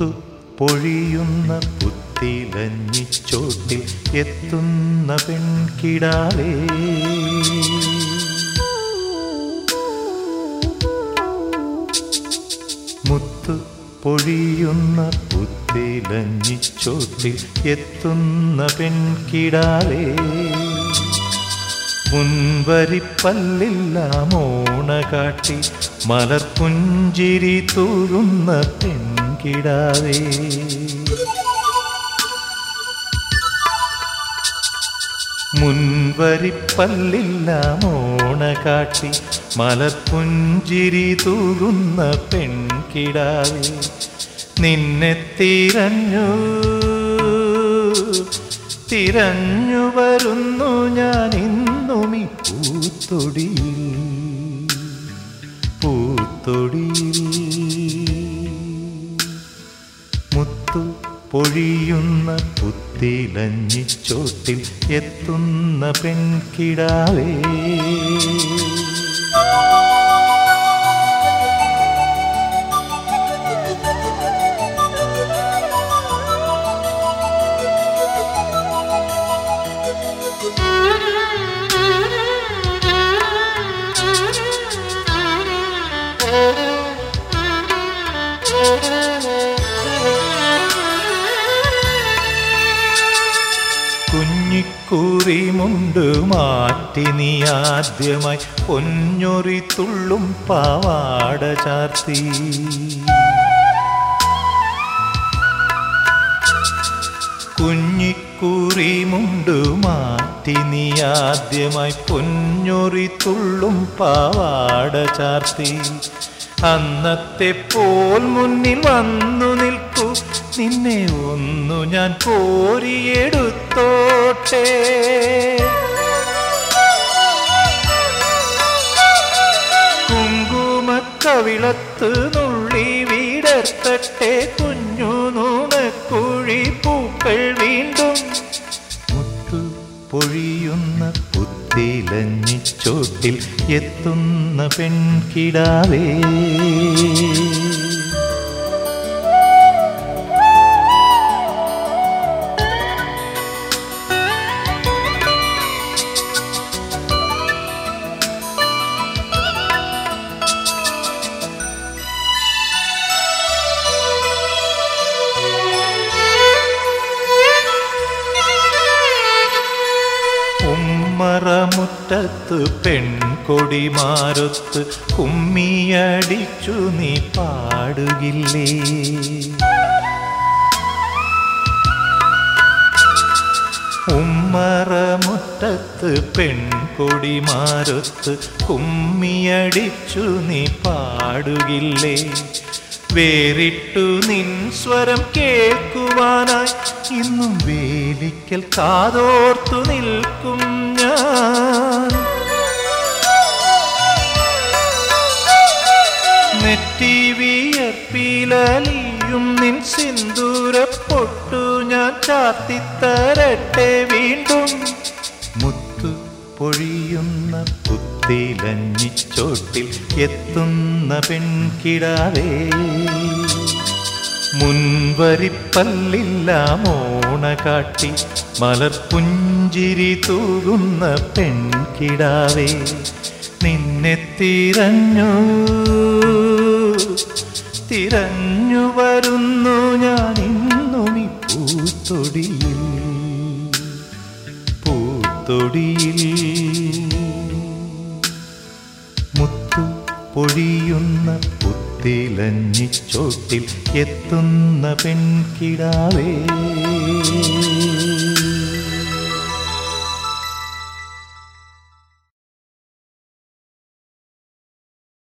മുത്തു പൊഴിയുന്ന പുത്തിലഞ്ഞിച്ചോട്ടിൽ എത്തുന്ന പെൺകിടാവേ മുത്തു പൊഴിയുന്ന പുത്തിലഞ്ഞിച്ചോട്ടിൽ എത്തുന്ന പെൺകിടാവേ മുൻവരിപ്പല്ലില്ല മോണ കാട്ടി മലർപുഞ്ചിരി തൂകുന്ന പെൺകിടാവേ മുൻവരിപ്പല്ലില്ല മോണ കാട്ടി മലർപുഞ്ചിരി തൂകുന്ന പെൺകിടാവേ നിന്നെ തിരഞ്ഞു തിരഞ്ഞു വരുന്നു ഞാൻ ഇന്നും ഈ പൂത്തൊടിയിൽ പൂത്തൊടിയിൽ മുത്തു പൊഴിയുന്ന പുത്തിലഞ്ഞിച്ചോട്ടിൽ എത്തുന്ന പെൺകിടാവേ കുഞ്ഞിക്കൂറി മുണ്ട് മാറ്റി നീ ആദ്യമായി പൊന്നൊറി തുള്ളും പാവാട ചാർത്തി കുഞ്ഞിക്കൂറി മുണ്ട് മാറ്റി നീ ആദ്യമായി പൊന്നൊറി തുള്ളും പാവാട ചാർത്തി അന്നത്തെ പോൽ മുന്നിൽ വന്നു നിൽക്കൂ നിന്നെ ഒന്നു ഞാൻ കോരിയെടുത്തോട്ടെ കുങ്കുമക്കവിളത്ത് നുള്ളി വീടർത്തട്ടെ കുഞ്ഞു നുണക്കുഴി പൂക്കൾ വീണ്ടും മുത്തു പൊഴിയുന്ന പുത്തിലഞ്ഞിച്ചോട്ടിൽ എത്തുന്ന പെൺകിടാവേ ഉമ്മറമുറ്റത്ത് പെൺകൊടി മാറത്ത് കുമ്മിയടിച്ചു നീ പാടുകില്ലേ ഉമ്മറമുറ്റത്ത് പെൺകൊടി മാറത്ത് കുമ്മിയടിച്ചു നീ പാടുകില്ലേ വേറിട്ടു നിൻ സ്വരം കേൾക്കുവാനായി ഇന്നും വേലിക്കൽ കാതോർത്തു നിൽക്കും ഞാൻ നെറ്റി വിയർപ്പിലലിയും നിൻ സിന്ദൂര പൊട്ടു ഞാൻ ചാത്തിത്തരട്ടെ വീണ്ടും മുത്തു പൊഴിയുന്ന പുത്തിലഞ്ഞിച്ചോട്ടിൽ എത്തുന്ന പെൺകിടാവേ മുൻവരിപ്പല്ലില്ല മോണ കാട്ടി മലർപുഞ്ചിരി തൂകുന്ന പെൺകിടാവേ നിന്നെ തിരഞ്ഞു തിരഞ്ഞു വരുന്നു ഞാൻ ഇന്നും ഈ പൂത്തൊടിയിൽ പൂത്തൊടിയിൽ മുത്തു പൊഴിയുന്ന പുത്തിലഞ്ഞിച്ചോട്ടിൽ എത്തുന്ന പെൺകിടാവേ